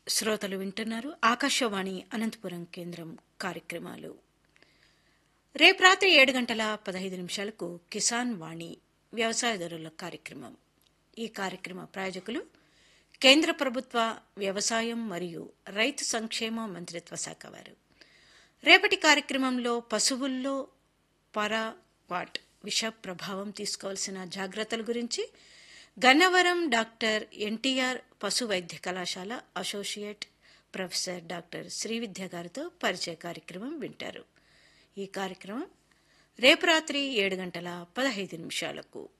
శ్రోతలు వింటున్నారు ఆకాశవాణి అనంతపురం కేంద్రం కార్యక్రమాలు రేపు రాత్రి ఏడు గంటల పదహైదు నిమిషాలకు కిసాన్ వాణి వ్యవసాయదారుల కార్యక్రమం ఈ కార్యక్రమ ప్రాయోజకులు కేంద్ర ప్రభుత్వ వ్యవసాయం మరియు రైతు సంక్షేమ మంత్రిత్వ శాఖ వారు రేపటి కార్యక్రమంలో పశువుల్లో పరావాట్ విష ప్రభావం తీసుకోవాల్సిన జాగ్రత్తల గురించి గన్నవరం డాక్టర్ ఎన్టీఆర్ పశు వైద్య కళాశాల అసోసియేట్ ప్రొఫెసర్ డాక్టర్ శ్రీవిద్య గారితో పరిచయ కార్యక్రమం వింటారు ఈ కార్యక్రమం రేపు రాత్రి ఏడు గంటల పదహైదు నిమిషాలకు